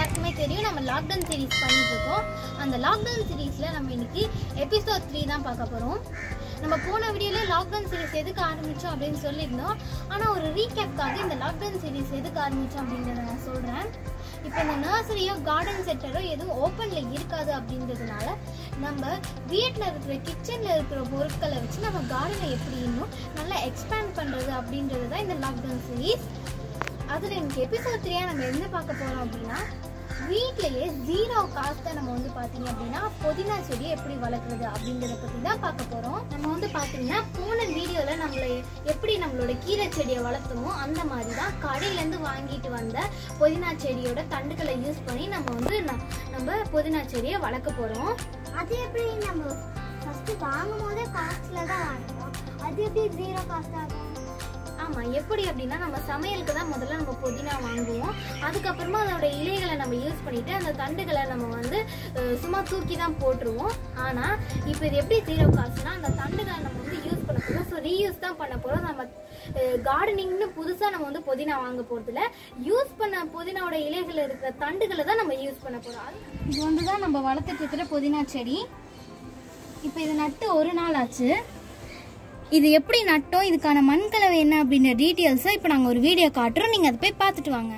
எல்லாருக்குமே தெரியும் நம்ம லாக்டவுன் சீரிஸ் பண்ணிட்டு இருக்கோம் அந்த லாக்டவுன் சீரிஸ்ல நம்ம இன்னைக்கு எபிசோட் த்ரீ தான் பார்க்க போறோம் நம்ம போன வீடியோல லாக்டவுன் சீரிஸ் எதுக்கு ஆரம்பிச்சோம் அப்படின்னு சொல்லியிருந்தோம் ஆனா ஒரு ரீகேப்காக இந்த லாக்டவுன் சீரிஸ் எதுக்கு ஆரம்பிச்சோம் அப்படின்றத நான் சொல்றேன் இப்போ இந்த நர்சரியோ கார்டன் சென்டரோ எதுவும் ஓப்பன்ல இருக்காது அப்படின்றதுனால நம்ம வீட்டில் இருக்கிற கிச்சனில் இருக்கிற பொருட்களை வச்சு நம்ம கார்டனை எப்படி இன்னும் நல்லா எக்ஸ்பேண்ட் பண்ணுறது அப்படின்றது தான் இந்த லாக்டவுன் சீரீஸ் அதில் எனக்கு எபிசோட் த்ரீயாக நம்ம என்ன பார்க்க போகிறோம் அப்படின்னா வீட்லயே ஜீரோ காஸ்ட்டை நம்ம வந்து பார்த்தீங்க அப்படின்னா புதினா செடி எப்படி வளர்க்குறது அப்படின்றத பற்றி தான் பார்க்க போகிறோம் நம்ம வந்து பார்த்தீங்கன்னா போன வீடியோவில் நம்மளை எப்படி நம்மளோட கீரை செடியை வளர்த்தோமோ அந்த மாதிரி தான் கடையிலேருந்து வாங்கிட்டு வந்த புதினா செடியோட தண்டுகளை யூஸ் பண்ணி நம்ம வந்து ந- நம்ம புதினா செடியை வளர்க்க போகிறோம் அது எப்படி நம்ம ஃபர்ஸ்ட் வாங்கும் போதே காஸ்ட்ல தான் வாங்குவோம் அது எப்படி ஜீரோ காஸ்ட் ஆகும் ஆமாம் எப்படி அப்படின்னா நம்ம சமையலுக்கு தான் முதல்ல நம்ம புதினா வாங்குவோம் அதுக்கப்புறமா அதோட இலைகளை நம்ம யூஸ் பண்ணிட்டு அந்த தண்டுகளை நம்ம வந்து அஹ், சும்மா தூக்கி தான் போட்டுருவோம் ஆனால் இப்போ இது எப்படி ஜீரோ காசுனா அந்த தண்டுகளை நம்ம வந்து யூஸ் பண்ண போகிறோம் ஸோ ரீயூஸ் தான் பண்ண போகிறோம் நம்ம கார்டனிங்னு புதுசாக நம்ம வந்து புதினா வாங்க போகிறதுல யூஸ் பண்ண புதினாவோட இலைகள் இருக்கிற தண்டுகளை தான் நம்ம யூஸ் பண்ண போகிறோம் இது வந்து தான் நம்ம வளர்த்துட்டு இருக்கிற புதினா செடி இப்போ இது நட்டு ஒரு நாள் ஆச்சு இது எப்படி நட்டோம் இதுக்கான மண் கலவை என்ன அப்படின்ற டீட்டெயில்ஸை இப்போ நாங்கள் ஒரு வீடியோ காட்டுறோம் நீங்கள் அதை போய் பார்த்துட்டு வாங்க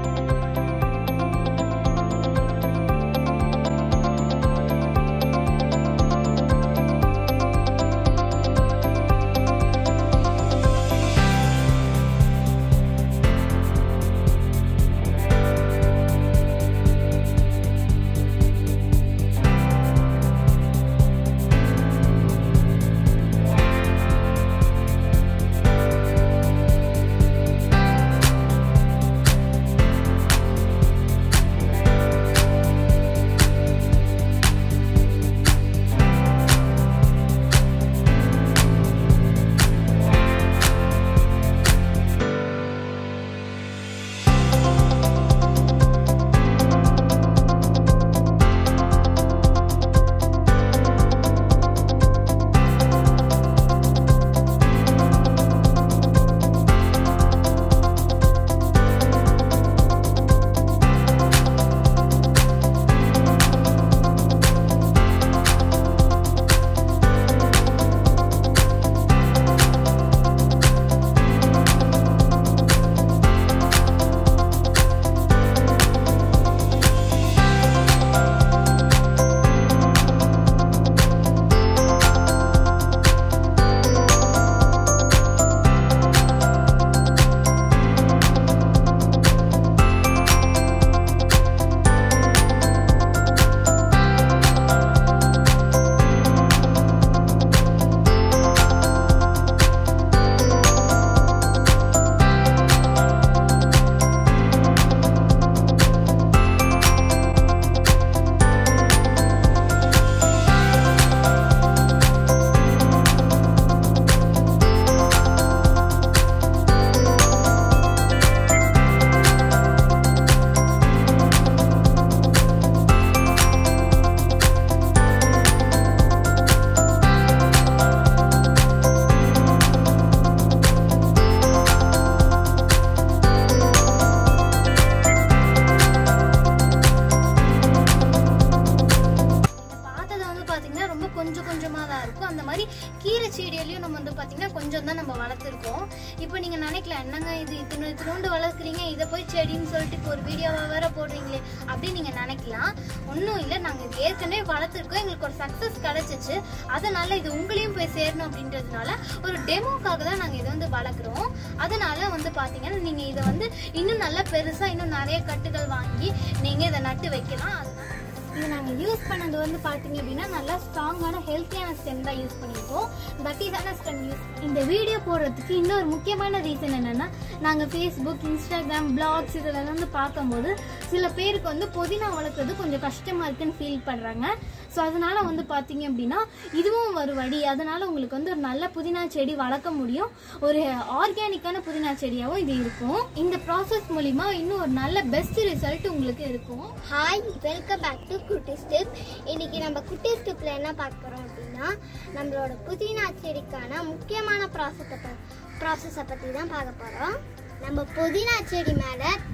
பார்த்தது வந்து பார்த்தீங்கன்னா ரொம்ப கொஞ்சம் கொஞ்சமாக தான் இருக்கும் அந்த மாதிரி கீரை செடியிலையும் நம்ம வந்து பார்த்தீங்கன்னா கொஞ்சம் தான் நம்ம வளர்த்துருக்கோம் இப்போ நீங்கள் நினைக்கலாம் என்னங்க இது இத்தினு இத்தினோண்டு வளர்க்குறீங்க இதை போய் செடின்னு சொல்லிட்டு இப்போ ஒரு வீடியோவாக வேற போடுறீங்களே அப்படின்னு நீங்கள் நினைக்கலாம் ஒன்றும் இல்லை நாங்கள் இது ஏற்கனவே வளர்த்துருக்கோம் எங்களுக்கு ஒரு சக்ஸஸ் கிடச்சிச்சு அதனால இது உங்களையும் போய் சேரணும் அப்படின்றதுனால ஒரு டெமோக்காக தான் நாங்கள் இதை வந்து வளர்க்குறோம் அதனால வந்து பார்த்தீங்கன்னா நீங்கள் இதை வந்து இன்னும் நல்லா பெருசாக இன்னும் நிறைய கட்டுகள் வாங்கி நீங்கள் இதை நட்டு வைக்கலாம் அதனால இது நாங்கள் யூஸ் பண்ணது வந்து பார்த்தீங்க அப்படின்னா நல்லா ஸ்ட்ராங்கான ஹெல்த்தியான ஸ்டெம் தான் யூஸ் பண்ணியிருக்கோம் கட்டிதான ஸ்டெம் யூஸ் இந்த வீடியோ போடுறதுக்கு இன்னொரு முக்கியமான ரீசன் என்னன்னா நாங்கள் ஃபேஸ்புக் இன்ஸ்டாகிராம் பிளாக்ஸ் இதில் வந்து பார்க்கும்போது சில பேருக்கு வந்து புதினா வளர்க்குறது கொஞ்சம் கஷ்டமாக இருக்குன்னு ஃபீல் பண்ணுறாங்க ஸோ அதனால வந்து பார்த்தீங்க அப்படின்னா இதுவும் ஒரு வழி அதனால உங்களுக்கு வந்து ஒரு நல்ல புதினா செடி வளர்க்க முடியும் ஒரு ஆர்கானிக்கான புதினா செடியாகவும் இது இருக்கும் இந்த ப்ராசஸ் மூலிமா இன்னும் ஒரு நல்ல பெஸ்ட் ரிசல்ட் உங்களுக்கு இருக்கும் ஹாய் வெல்கம் பேக் டு குட்டி ஸ்டிப் இன்னைக்கு நம்ம குட்டி ஸ்டிப்ல என்ன பார்க்க போறோம் அப்படின்னா நம்மளோட புதினா செடிக்கான முக்கியமான ப்ராசஸை ப்ராசஸை பற்றி தான் பார்க்க போகிறோம் நம்ம புதினா செடி மேலே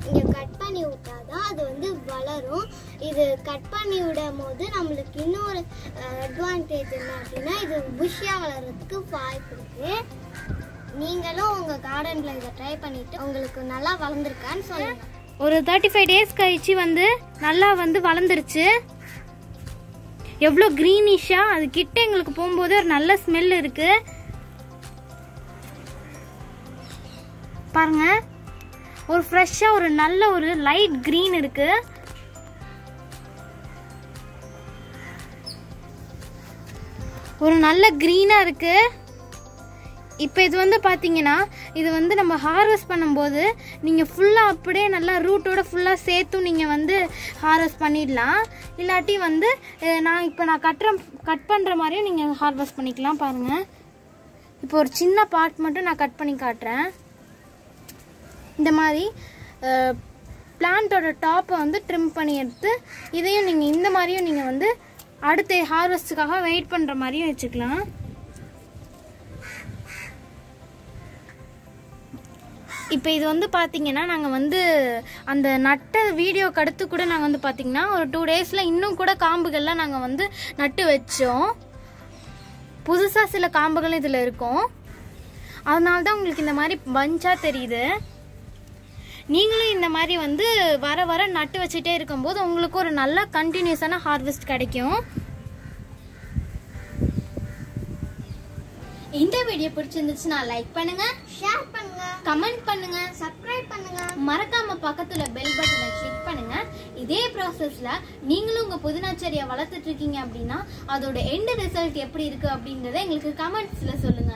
இங்கே கட் பண்ணி விட்டாதான் அது வந்து வளரும் இது கட் பண்ணி விடும் போது நம்மளுக்கு இன்னொரு அட்வான்டேஜ் என்ன அப்படின்னா இது புஷ்ஷாக வளர்கிறதுக்கு வாய்ப்பு இருக்கு நீங்களும் உங்கள் கார்டனில் இதை ட்ரை பண்ணிட்டு உங்களுக்கு நல்லா வளர்ந்துருக்கான்னு சொல்லுங்க ஒரு தேர்ட்டி ஃபைவ் டேஸ் கழிச்சு வந்து நல்லா வந்து வளர்ந்துருச்சு எவ்வளோ க்ரீனிஷாக அது கிட்ட எங்களுக்கு போகும்போது ஒரு நல்ல ஸ்மெல் இருக்கு பாருங்க ஒரு ஃப்ரெஷ்ஷாக ஒரு நல்ல ஒரு லைட் க்ரீன் இருக்கு ஒரு நல்ல க்ரீனாக இருக்கு இப்போ இது வந்து பார்த்தீங்கன்னா இது வந்து நம்ம ஹார்வெஸ்ட் பண்ணும்போது நீங்கள் ஃபுல்லாக அப்படியே நல்லா ரூட்டோட ஃபுல்லாக சேர்த்தும் நீங்கள் வந்து ஹார்வெஸ்ட் பண்ணிடலாம் இல்லாட்டி வந்து அஹ், நான் இப்போ நான் கட்டுற கட் பண்ணுற மாதிரியும் நீங்கள் ஹார்வெஸ்ட் பண்ணிக்கலாம் பாருங்கள் இப்போ ஒரு சின்ன பார்ட் மட்டும் நான் கட் பண்ணி காட்டுறேன் இந்த மாதிரி பிளான்ட்டோட டாப்பை வந்து ட்ரிம் பண்ணி எடுத்து இதையும் நீங்கள் இந்த மாதிரியும் நீங்கள் வந்து அடுத்த ஹார்வெஸ்ட்டுக்காக வெயிட் பண்ணுற மாதிரியும் வச்சுக்கலாம் இப்போ இது வந்து பார்த்தீங்கன்னா நாங்கள் வந்து அந்த நட்ட வீடியோக்கு அடுத்து கூட நாங்கள் வந்து பார்த்தீங்கன்னா ஒரு டூ டேஸில் இன்னும் கூட காம்புகள்லாம் நாங்கள் வந்து நட்டு வச்சோம் புதுசாக சில காம்புகள் இதில் இருக்கும் அதனால தான் உங்களுக்கு இந்த மாதிரி பஞ்சாக தெரியுது நீங்களும் இந்த மாதிரி வந்து வர வர நட்டு வச்சுட்டே இருக்கும்போது உங்களுக்கு ஒரு நல்ல கண்டினியூஸான ஹார்வெஸ்ட் கிடைக்கும் இந்த வீடியோ பிடிச்சிருந்துச்சுன்னா லைக் பண்ணுங்க ஷேர் பண்ணுங்க கமெண்ட் பண்ணுங்க சப்ஸ்கிரைப் பண்ணுங்க மறக்காம பக்கத்துல பெல் பட்டனை கிளிக் பண்ணுங்க இதே ப்ராசஸ்ல நீங்களும் உங்க புதினா செடியை வளர்த்துட்டு இருக்கீங்க அப்படின்னா அதோட எண்ட் ரிசல்ட் எப்படி இருக்கு அப்படின்றத எங்களுக்கு கமெண்ட்ஸ்ல சொல்லுங்க